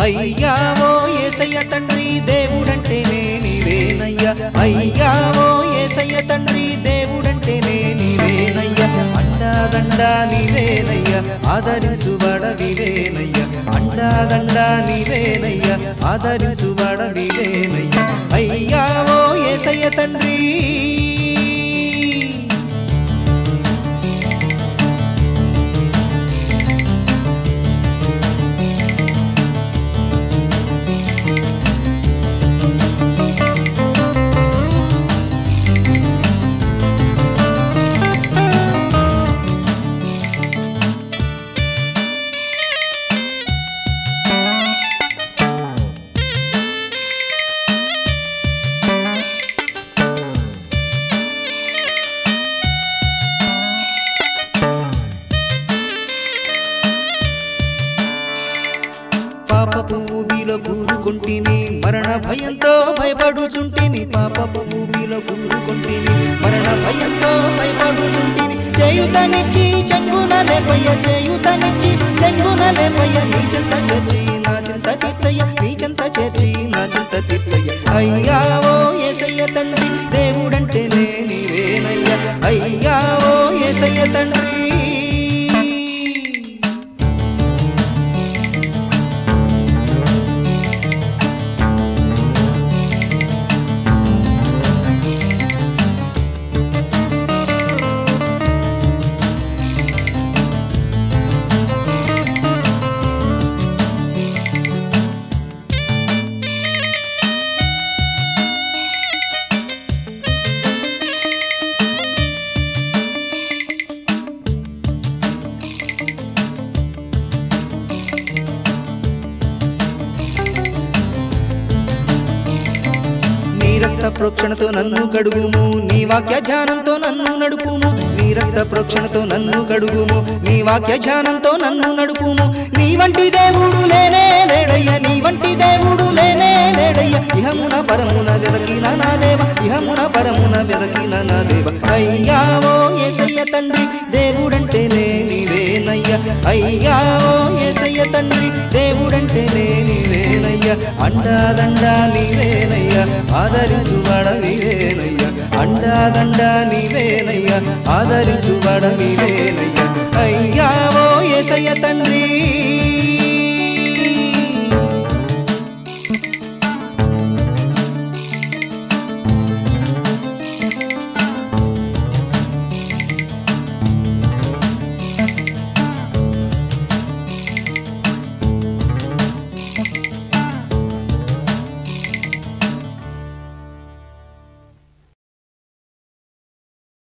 అయ్యావో ఏసయ్య తండ్రి దేవుడంటేనే నీవేనయ్యా అయ్యావో ఏసయ్య తండ్రి దేవుడంటేనే నీవేనయ్యా అండాదండా నీవేనయ్యా ఆదరించుబడ వివేనయ్యా అండాదండా నీవేనయ్యా ఆదరించుబడ వివేనయ్యా అయ్యావో ఏసయ్య తండ్రి పాపపు ఊబిలో కూరుకుంటిని మరణ భయంతో భయపడుచుంటిని పాపపు ఊబిలో కూరుకుంటిని మరణ భయంతో భయపడుచుంటిని చేయుతనిచ్చి చెంగున లేపయ్య చేయుతనిచ్చి చెంగున లేపయ్య నీ చింత చేర్చి నా చింత తీర్చయ్య నీ చింత చేర్చి నా చింత తీర్చయ్య అయ్యావో ఏసయ్య తండ్రి దేవుడంటేనే నీవేనయ్య అయ్యావో ఏసయ్య తండ్రి నీ రక్త ప్రోక్షణతో నన్ను కడుగుము నీ వాక్య ధ్యానంతో నన్ను నడుపుము నీ రక్త ప్రోక్షణతో నన్ను కడుగుము నీ వాక్య ధ్యానంతో నన్ను నడుపుము నీ వంటి దేవుడు లేనే లేడయ్య నీ వంటి దేవుడు లేనే లేడయ్య ఇహమున పరమున వెదకిన నా దేవ ఇహమున పరమున వెదకిన నా దేవ అయ్యావో ఏసయ్య తండ్రి దేవుడంటేనే నీవేనయ్య అయ్యావో ఏసయ్య తండ్రి దేవుడంటేనే నీవేనయ్య అండాదండా నీవేనయ్య ఆదరించుబడ నీవేనయ్య అండాదండా నీవేనయ్య ఆదరించుబడ నీవేనయ్య అయ్యావో ఏసయ్య తండ్రి